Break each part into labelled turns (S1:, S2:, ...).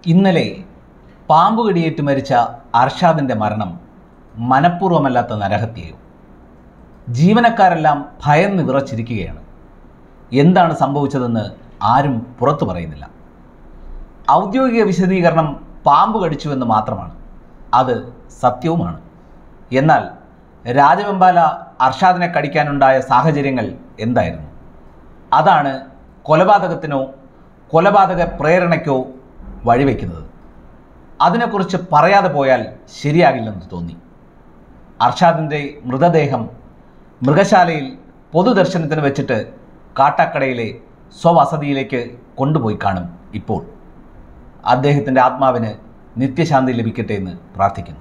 S1: ഇന്നലെ പാമ്പ് കടിയേറ്റ് മരിച്ച അർഷാദിൻ്റെ മരണം മനഃപൂർവ്വമല്ലാത്ത നരഹത്യയോ ജീവനക്കാരെല്ലാം ഭയന്ന് വിറച്ചിരിക്കുകയാണ് എന്താണ് സംഭവിച്ചതെന്ന് ആരും പുറത്തു പറയുന്നില്ല ഔദ്യോഗിക വിശദീകരണം പാമ്പ് കടിച്ചുവെന്ന് മാത്രമാണ് അത് സത്യവുമാണ് എന്നാൽ രാജവെമ്പാല അർഷാദിനെ കടിക്കാനുണ്ടായ സാഹചര്യങ്ങൾ എന്തായിരുന്നു അതാണ് കൊലപാതകത്തിനോ കൊലപാതക പ്രേരണയ്ക്കോ വഴിവെക്കുന്നത് അതിനെക്കുറിച്ച് പറയാതെ പോയാൽ ശരിയാകില്ലെന്ന് തോന്നി അർഷാദിൻ്റെ മൃതദേഹം മൃഗശാലയിൽ പൊതുദർശനത്തിന് വെച്ചിട്ട് കാട്ടാക്കടയിലെ സ്വവസതിയിലേക്ക് കൊണ്ടുപോയി കാണും ഇപ്പോൾ അദ്ദേഹത്തിൻ്റെ ആത്മാവിന് നിത്യശാന്തി ലഭിക്കട്ടെ എന്ന് പ്രാർത്ഥിക്കുന്നു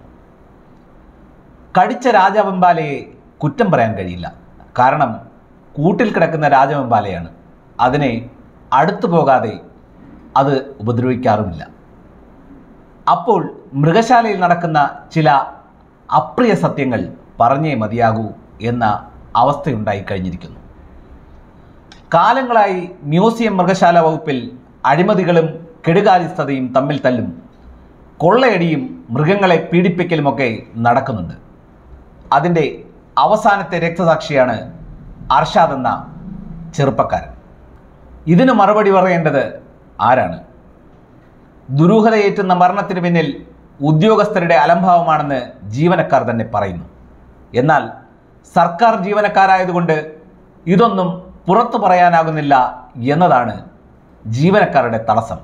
S1: കടിച്ച രാജവെമ്പാലയെ കുറ്റം പറയാൻ കഴിയില്ല കാരണം കൂട്ടിൽ കിടക്കുന്ന രാജവെമ്പാലയാണ് അതിനെ അടുത്തു പോകാതെ അത് ഉപദ്രവിക്കാറുമില്ല അപ്പോൾ മൃഗശാലയിൽ നടക്കുന്ന ചില അപ്രിയ സത്യങ്ങൾ പറഞ്ഞേ മതിയാകൂ എന്ന അവസ്ഥയുണ്ടായി കഴിഞ്ഞിരിക്കുന്നു കാലങ്ങളായി മ്യൂസിയം മൃഗശാല വകുപ്പിൽ അഴിമതികളും കെടുകാര്യസ്ഥതയും തമ്മിൽ തല്ലും കൊള്ളയടിയും മൃഗങ്ങളെ പീഡിപ്പിക്കലുമൊക്കെ നടക്കുന്നുണ്ട് അതിൻ്റെ അവസാനത്തെ രക്തസാക്ഷിയാണ് അർഷാദ് എന്ന ചെറുപ്പക്കാരൻ ഇതിന് മറുപടി പറയേണ്ടത് ആരാണ് ദുരൂഹതയേറ്റുന്ന മരണത്തിന് പിന്നിൽ ഉദ്യോഗസ്ഥരുടെ അലംഭാവമാണെന്ന് ജീവനക്കാർ തന്നെ പറയുന്നു എന്നാൽ സർക്കാർ ജീവനക്കാരായതുകൊണ്ട് ഇതൊന്നും പുറത്തു പറയാനാകുന്നില്ല എന്നതാണ് ജീവനക്കാരുടെ തടസ്സം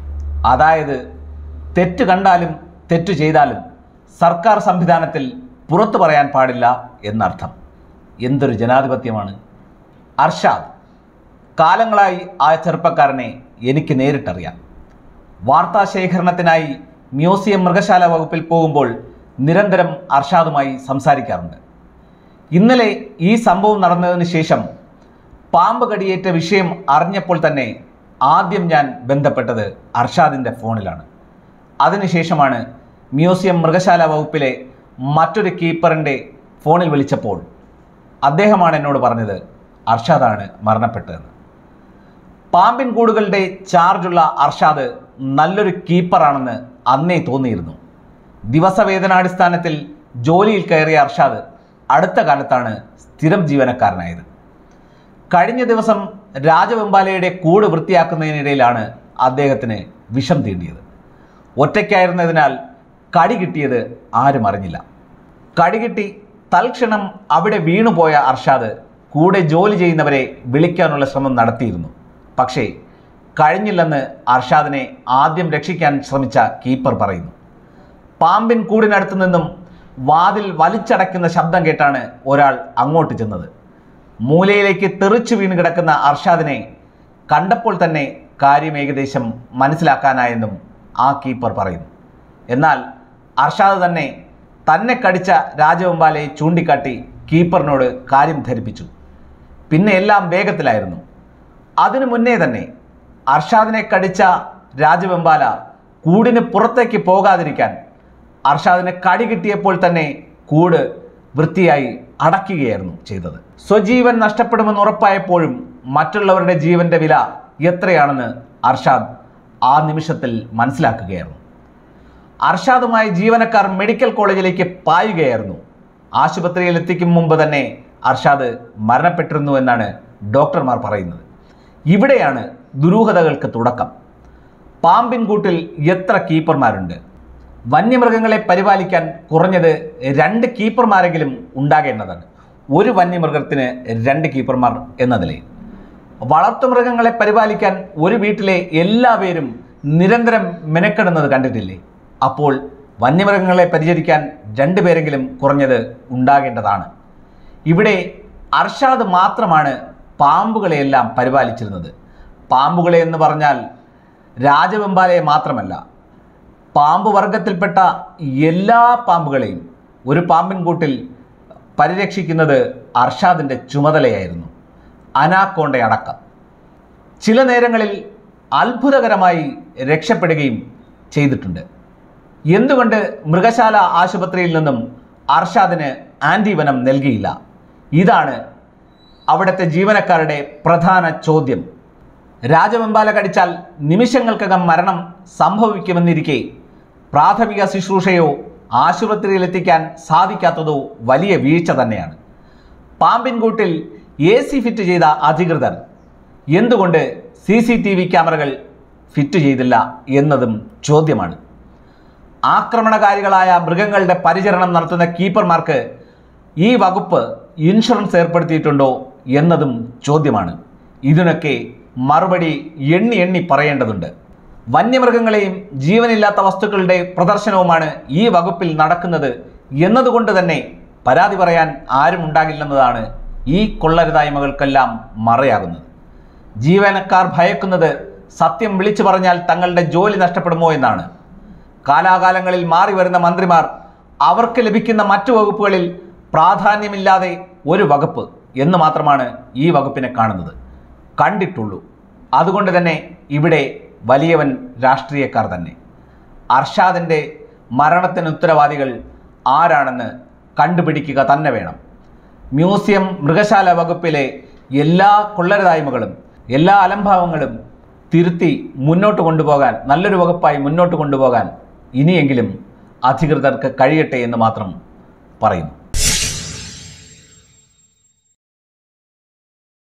S1: അതായത് തെറ്റ് കണ്ടാലും തെറ്റു ചെയ്താലും സർക്കാർ സംവിധാനത്തിൽ പുറത്തു പറയാൻ പാടില്ല എന്നർത്ഥം എന്തൊരു ജനാധിപത്യമാണ് അർഷാദ് കാലങ്ങളായി ആ ചെറുപ്പക്കാരനെ എനിക്ക് നേരിട്ടറിയാം വാർത്താശേഖരണത്തിനായി മ്യൂസിയം മൃഗശാല വകുപ്പിൽ പോകുമ്പോൾ നിരന്തരം അർഷാദുമായി സംസാരിക്കാറുണ്ട് ഇന്നലെ ഈ സംഭവം നടന്നതിന് ശേഷം പാമ്പ് കടിയേറ്റ വിഷയം അറിഞ്ഞപ്പോൾ തന്നെ ആദ്യം ഞാൻ ബന്ധപ്പെട്ടത് അർഷാദിൻ്റെ ഫോണിലാണ് അതിനുശേഷമാണ് മ്യൂസിയം മൃഗശാല വകുപ്പിലെ മറ്റൊരു കീപ്പറിൻ്റെ ഫോണിൽ വിളിച്ചപ്പോൾ അദ്ദേഹമാണ് എന്നോട് പറഞ്ഞത് അർഷാദാണ് മരണപ്പെട്ടതെന്ന് പാമ്പിൻ കൂടുകളുടെ ചാർജുള്ള അർഷാദ് നല്ലൊരു കീപ്പറാണെന്ന് അന്നേ തോന്നിയിരുന്നു ദിവസവേതനാടിസ്ഥാനത്തിൽ ജോലിയിൽ കയറിയ അർഷാദ് അടുത്ത കാലത്താണ് സ്ഥിരം ജീവനക്കാരനായത് കഴിഞ്ഞ ദിവസം രാജവെമ്പാലയുടെ കൂട് വൃത്തിയാക്കുന്നതിനിടയിലാണ് അദ്ദേഹത്തിന് വിഷം തീണ്ടിയത് ഒറ്റയ്ക്കായിരുന്നതിനാൽ കടി കിട്ടിയത് ആരും അറിഞ്ഞില്ല കടി കിട്ടി തൽക്ഷണം അവിടെ വീണുപോയ അർഷാദ് കൂടെ ജോലി ചെയ്യുന്നവരെ വിളിക്കാനുള്ള ശ്രമം നടത്തിയിരുന്നു പക്ഷേ കഴിഞ്ഞില്ലെന്ന് അർഷാദിനെ ആദ്യം രക്ഷിക്കാൻ ശ്രമിച്ച കീപ്പർ പറയുന്നു പാമ്പിൻ കൂടിനടുത്ത് നിന്നും വാതിൽ വലിച്ചടയ്ക്കുന്ന ശബ്ദം കേട്ടാണ് ഒരാൾ അങ്ങോട്ട് ചെന്നത് മൂലയിലേക്ക് തെറിച്ചു വീണ് കിടക്കുന്ന അർഷാദിനെ കണ്ടപ്പോൾ തന്നെ കാര്യം ഏകദേശം മനസ്സിലാക്കാനായെന്നും ആ കീപ്പർ പറയുന്നു എന്നാൽ അർഷാദ് തന്നെ തന്നെ കടിച്ച രാജവെമ്പാലയെ ചൂണ്ടിക്കാട്ടി കീപ്പറിനോട് കാര്യം ധരിപ്പിച്ചു പിന്നെ എല്ലാം വേഗത്തിലായിരുന്നു അതിനു മുന്നേ തന്നെ അർഷാദിനെ കടിച്ച രാജവെമ്പാല കൂടിന് പുറത്തേക്ക് പോകാതിരിക്കാൻ അർഷാദിന് കടി കിട്ടിയപ്പോൾ തന്നെ കൂട് വൃത്തിയായി അടയ്ക്കുകയായിരുന്നു ചെയ്തത് സ്വജീവൻ നഷ്ടപ്പെടുമെന്ന് ഉറപ്പായപ്പോഴും മറ്റുള്ളവരുടെ ജീവന്റെ വില എത്രയാണെന്ന് അർഷാദ് ആ നിമിഷത്തിൽ മനസ്സിലാക്കുകയായിരുന്നു അർഷാദുമായി ജീവനക്കാർ മെഡിക്കൽ കോളേജിലേക്ക് പായുകയായിരുന്നു ആശുപത്രിയിൽ എത്തിക്കും മുമ്പ് തന്നെ അർഷാദ് മരണപ്പെട്ടിരുന്നു എന്നാണ് ഡോക്ടർമാർ പറയുന്നത് ഇവിടെയാണ് ദുരൂഹതകൾക്ക് തുടക്കം പാമ്പിൻ കൂട്ടിൽ എത്ര കീപ്പർമാരുണ്ട് വന്യമൃഗങ്ങളെ പരിപാലിക്കാൻ കുറഞ്ഞത് രണ്ട് കീപ്പർമാരെങ്കിലും ഉണ്ടാകേണ്ടതാണ് ഒരു വന്യമൃഗത്തിന് രണ്ട് കീപ്പർമാർ എന്നതിലേ വളർത്തുമൃഗങ്ങളെ പരിപാലിക്കാൻ ഒരു വീട്ടിലെ എല്ലാവരും നിരന്തരം മെനക്കെടുന്നത് കണ്ടിട്ടില്ലേ അപ്പോൾ വന്യമൃഗങ്ങളെ പരിചരിക്കാൻ രണ്ടുപേരെങ്കിലും കുറഞ്ഞത് ഉണ്ടാകേണ്ടതാണ് ഇവിടെ അർഷാദ് മാത്രമാണ് പാമ്പുകളെയെല്ലാം പരിപാലിച്ചിരുന്നത് പാമ്പുകളെ എന്ന് പറഞ്ഞാൽ രാജവെമ്പാലയെ മാത്രമല്ല പാമ്പ് വർഗത്തിൽപ്പെട്ട എല്ലാ പാമ്പുകളെയും ഒരു പാമ്പിൻ കൂട്ടിൽ പരിരക്ഷിക്കുന്നത് അർഷാദിൻ്റെ ചുമതലയായിരുന്നു അനാക്കോണ്ടയടക്കം ചില നേരങ്ങളിൽ അത്ഭുതകരമായി രക്ഷപ്പെടുകയും ചെയ്തിട്ടുണ്ട് എന്തുകൊണ്ട് മൃഗശാല ആശുപത്രിയിൽ നിന്നും അർഷാദിന് ആൻറ്റിവനം നൽകിയില്ല ഇതാണ് അവിടുത്തെ ജീവനക്കാരുടെ പ്രധാന ചോദ്യം രാജവെമ്പാല കടിച്ചാൽ നിമിഷങ്ങൾക്കകം മരണം സംഭവിക്കുമെന്നിരിക്കെ പ്രാഥമിക ശുശ്രൂഷയോ ആശുപത്രിയിലെത്തിക്കാൻ സാധിക്കാത്തതോ വലിയ വീഴ്ച തന്നെയാണ് പാമ്പിൻകൂട്ടിൽ എ സി ഫിറ്റ് ചെയ്ത അധികൃതർ എന്തുകൊണ്ട് സി സി ടി വി ക്യാമറകൾ ഫിറ്റ് ചെയ്തില്ല എന്നതും ചോദ്യമാണ് ആക്രമണകാരികളായ മൃഗങ്ങളുടെ പരിചരണം നടത്തുന്ന കീപ്പർമാർക്ക് ഈ വകുപ്പ് ഇൻഷുറൻസ് ഏർപ്പെടുത്തിയിട്ടുണ്ടോ എന്നതും ചോദ്യമാണ് ഇതിനൊക്കെ മറുപടി എണ്ണി എണ്ണി പറയേണ്ടതുണ്ട് വന്യമൃഗങ്ങളെയും ജീവനില്ലാത്ത വസ്തുക്കളുടെ പ്രദർശനവുമാണ് ഈ വകുപ്പിൽ നടക്കുന്നത് എന്നതുകൊണ്ട് തന്നെ പരാതി പറയാൻ ആരും ഉണ്ടാകില്ലെന്നതാണ് ഈ കൊള്ളരുതായ്മകൾക്കെല്ലാം മറയാകുന്നത് ജീവനക്കാർ ഭയക്കുന്നത് സത്യം വിളിച്ചു പറഞ്ഞാൽ തങ്ങളുടെ ജോലി നഷ്ടപ്പെടുമോ എന്നാണ് കാലാകാലങ്ങളിൽ മാറി വരുന്ന മന്ത്രിമാർ അവർക്ക് ലഭിക്കുന്ന മറ്റു വകുപ്പുകളിൽ പ്രാധാന്യമില്ലാതെ ഒരു വകുപ്പ് എന്ന് മാത്രമാണ് ഈ വകുപ്പിനെ കാണുന്നത് കണ്ടിട്ടുള്ളൂ അതുകൊണ്ട് തന്നെ ഇവിടെ വലിയവൻ രാഷ്ട്രീയക്കാർ തന്നെ അർഷാദിൻ്റെ മരണത്തിന് ഉത്തരവാദികൾ ആരാണെന്ന് കണ്ടുപിടിക്കുക തന്നെ വേണം മ്യൂസിയം മൃഗശാല വകുപ്പിലെ എല്ലാ കൊള്ളരുതായ്മകളും എല്ലാ അലംഭാവങ്ങളും തിരുത്തി മുന്നോട്ട് കൊണ്ടുപോകാൻ നല്ലൊരു വകുപ്പായി മുന്നോട്ട് കൊണ്ടുപോകാൻ ഇനിയെങ്കിലും അധികൃതർക്ക് കഴിയട്ടെ എന്ന് മാത്രം പറയുന്നു